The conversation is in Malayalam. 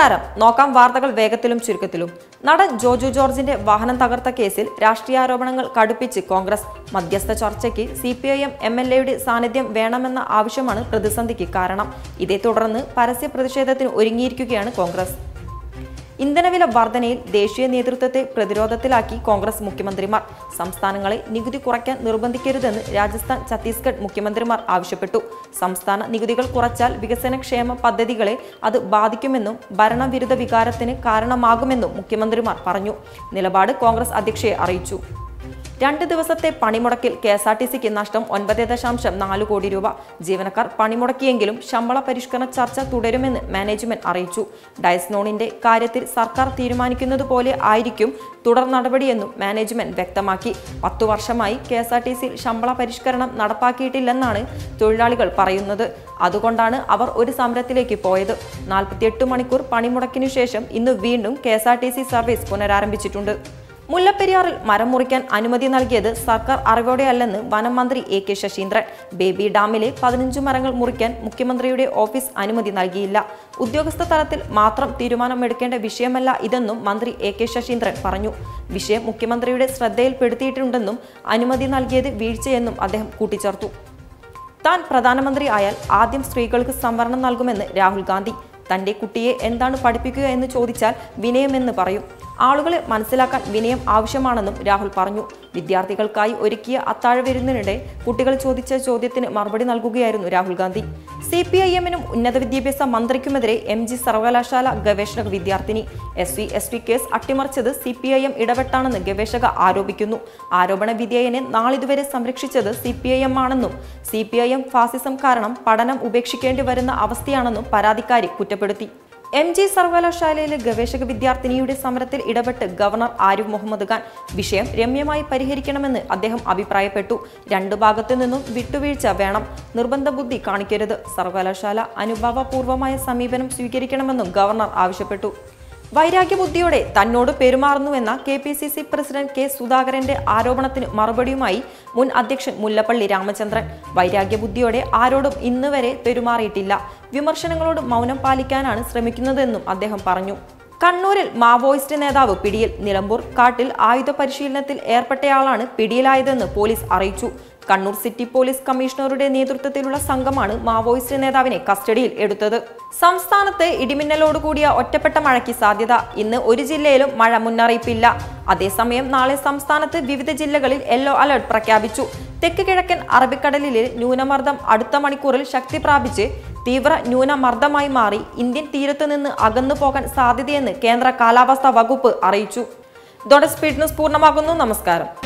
നമസ്കാരം നോക്കാം വാർത്തകൾ വേഗത്തിലും ചുരുക്കത്തിലും നടൻ ജോജു ജോർജിന്റെ വാഹനം തകർത്ത കേസിൽ രാഷ്ട്രീയാരോപണങ്ങൾ കടുപ്പിച്ച് കോൺഗ്രസ് മധ്യസ്ഥ ചർച്ചയ്ക്ക് C P I M M L എയുടെ സാന്നിധ്യം വേണമെന്ന ആവശ്യമാണ് പ്രതിസന്ധിക്ക് കാരണം ഇതേ തുടർന്ന് പരസ്യ പ്രതിഷേധത്തിന് ഒരുങ്ങിയിരിക്കുകയാണ് കോൺഗ്രസ് ഇന്ധനവില വർധനയിൽ ദേശീയ നേതൃത്വത്തെ പ്രതിരോധത്തിലാക്കി കോൺഗ്രസ് മുഖ്യമന്ത്രിമാർ സംസ്ഥാനങ്ങളെ നികുതി കുറയ്ക്കാൻ നിർബന്ധിക്കരുതെന്ന് രാജസ്ഥാൻ ഛത്തീസ്ഗഡ് മുഖ്യമന്ത്രിമാർ ആവശ്യപ്പെട്ടു സംസ്ഥാന നികുതികൾ കുറച്ചാൽ വികസനക്ഷേമ പദ്ധതികളെ അത് ബാധിക്കുമെന്നും ഭരണവിരുദ്ധ വികാരത്തിന് കാരണമാകുമെന്നും മുഖ്യമന്ത്രിമാർ പറഞ്ഞു നിലപാട് കോൺഗ്രസ് അധ്യക്ഷയെ അറിയിച്ചു രണ്ട് ദിവസത്തെ പണിമുടക്കിൽ കെ എസ് ആർ ടി സിക്ക് നഷ്ടം ഒൻപത് ദശാംശം നാല് കോടി രൂപ ജീവനക്കാർ പണിമുടക്കിയെങ്കിലും ശമ്പള പരിഷ്കരണ ചർച്ച തുടരുമെന്ന് മാനേജ്മെന്റ് അറിയിച്ചു ഡയസ്നോണിന്റെ കാര്യത്തിൽ സർക്കാർ തീരുമാനിക്കുന്നതുപോലെ ആയിരിക്കും തുടർ നടപടിയെന്നും മാനേജ്മെന്റ് വ്യക്തമാക്കി പത്തു വർഷമായി കെ എസ് ആർ ടി സിയിൽ ശമ്പള പരിഷ്കരണം നടപ്പാക്കിയിട്ടില്ലെന്നാണ് തൊഴിലാളികൾ പറയുന്നത് അതുകൊണ്ടാണ് അവർ ഒരു സമരത്തിലേക്ക് പോയത് നാൽപ്പത്തിയെട്ട് മണിക്കൂർ പണിമുടക്കിനു ശേഷം ഇന്ന് വീണ്ടും K S R T C service പുനരാരംഭിച്ചിട്ടുണ്ട് മുല്ലപ്പെരിയാറിൽ മരം മുറിക്കാൻ അനുമതി നൽകിയത് സർക്കാർ അറിവോടെയല്ലെന്ന് വനം മന്ത്രി എ കെ ശശീന്ദ്രൻ ബേബി ഡാമിലെ പതിനഞ്ച് മരങ്ങൾ മുറിക്കാൻ മുഖ്യമന്ത്രിയുടെ ഓഫീസ് അനുമതി നൽകിയില്ല ഉദ്യോഗസ്ഥ തലത്തിൽ മാത്രം തീരുമാനമെടുക്കേണ്ട വിഷയമല്ല ഇതെന്നും മന്ത്രി എ കെ ശശീന്ദ്രൻ പറഞ്ഞു വിഷയം മുഖ്യമന്ത്രിയുടെ ശ്രദ്ധയിൽപ്പെടുത്തിയിട്ടുണ്ടെന്നും അനുമതി നൽകിയത് വീഴ്ചയെന്നും അദ്ദേഹം കൂട്ടിച്ചേർത്തു താൻ പ്രധാനമന്ത്രി ആയാൽ ആദ്യം സ്ത്രീകൾക്ക് സംവരണം നൽകുമെന്ന് രാഹുൽ ഗാന്ധി തന്റെ കുട്ടിയെ എന്താണ് പഠിപ്പിക്കുക എന്ന് ചോദിച്ചാൽ വിനയമെന്ന് പറയും ആളുകളെ മനസ്സിലാക്കാൻ വിനയം ആവശ്യമാണെന്നും രാഹുൽ പറഞ്ഞു വിദ്യാർത്ഥികൾക്കായി ഒരുക്കിയ അത്താഴ വിരുന്നിനിടെ കുട്ടികൾ ചോദിച്ച ചോദ്യത്തിന് മറുപടി നൽകുകയായിരുന്നു Rahul Gandhi C P I എമ്മിനും ഉന്നത വിദ്യാഭ്യാസ മന്ത്രിക്കുമെതിരെ എം ജി സർവകലാശാല ഗവേഷക വിദ്യാർത്ഥിനി S V S T case അട്ടിമറിച്ചത് സി പി ഐ എം ഇടപെട്ടാണെന്ന് ഗവേഷക ആരോപിക്കുന്നു ആരോപണ വിധേയനെ നാളിതുവരെ സംരക്ഷിച്ചത് സി പി ഐ എം ആണെന്നും C P I M fascism കാരണം പഠനം ഉപേക്ഷിക്കേണ്ടി വരുന്ന അവസ്ഥയാണെന്നും പരാതിക്കാരി കുറ്റപ്പെടുത്തി എം ജി സർവകലാശാലയിലെ ഗവേഷക വിദ്യാർത്ഥിനിയുടെ സമരത്തിൽ ഇടപെട്ട് ഗവർണർ ആരിഫ് മുഹമ്മദ് ഖാൻ വിഷയം രമ്യമായി പരിഹരിക്കണമെന്ന് അദ്ദേഹം അഭിപ്രായപ്പെട്ടു രണ്ടു ഭാഗത്തു നിന്നും വിട്ടുവീഴ്ച വേണം നിർബന്ധ ബുദ്ധി കാണിക്കരുത് സർവകലാശാല അനുഭാവപൂർവമായ സമീപനം സ്വീകരിക്കണമെന്നും ഗവർണർ ആവശ്യപ്പെട്ടു വൈരാഗ്യബുദ്ധിയോടെ തന്നോട് പെരുമാറുന്നുവെന്ന K P C C president K സുധാകരന്റെ ആരോപണത്തിന് മറുപടിയുമായി മുൻ അധ്യക്ഷൻ മുല്ലപ്പള്ളി രാമചന്ദ്രൻ വൈരാഗ്യബുദ്ധിയോടെ ആരോടും ഇന്ന് വരെ പെരുമാറിയിട്ടില്ല വിമർശനങ്ങളോട് മൗനം പാലിക്കാനാണ് ശ്രമിക്കുന്നതെന്നും അദ്ദേഹം പറഞ്ഞു കണ്ണൂരിൽ മാവോയിസ്റ്റ് നേതാവ് പിടിയിൽ നിലമ്പൂർ കാട്ടിൽ ആയുധ പരിശീലനത്തിൽ ഏർപ്പെട്ടയാളാണ് പിടിയിലായതെന്ന് പോലീസ് അറിയിച്ചു കണ്ണൂർ സിറ്റി പോലീസ് കമ്മീഷണറുടെ നേതൃത്വത്തിലുള്ള സംഘമാണ് മാവോയിസ്റ്റ് നേതാവിനെ കസ്റ്റഡിയിൽ എടുത്തത് സംസ്ഥാനത്ത് ഇടിമിന്നലോടുകൂടിയ ഒറ്റപ്പെട്ട മഴയ്ക്ക് സാധ്യത ഇന്ന് ഒരു ജില്ലയിലും മഴ മുന്നറിയിപ്പില്ല അതേസമയം നാളെ സംസ്ഥാനത്ത് വിവിധ ജില്ലകളിൽ യെല്ലോ അലർട്ട് പ്രഖ്യാപിച്ചു തെക്ക് കിഴക്കൻ അറബിക്കടലിലെ ന്യൂനമർദ്ദം അടുത്ത മണിക്കൂറിൽ ശക്തി പ്രാപിച്ച് തീവ്ര ന്യൂനമർദ്ദമായി മാറി ഇന്ത്യൻ തീരത്തു നിന്ന് അകന്നു പോകാൻ സാധ്യതയെന്ന് കേന്ദ്ര കാലാവസ്ഥാ വകുപ്പ് അറിയിച്ചു ഇതോടെ സ്പീഡ് ന്യൂസ് പൂർണ്ണമാകുന്നു നമസ്കാരം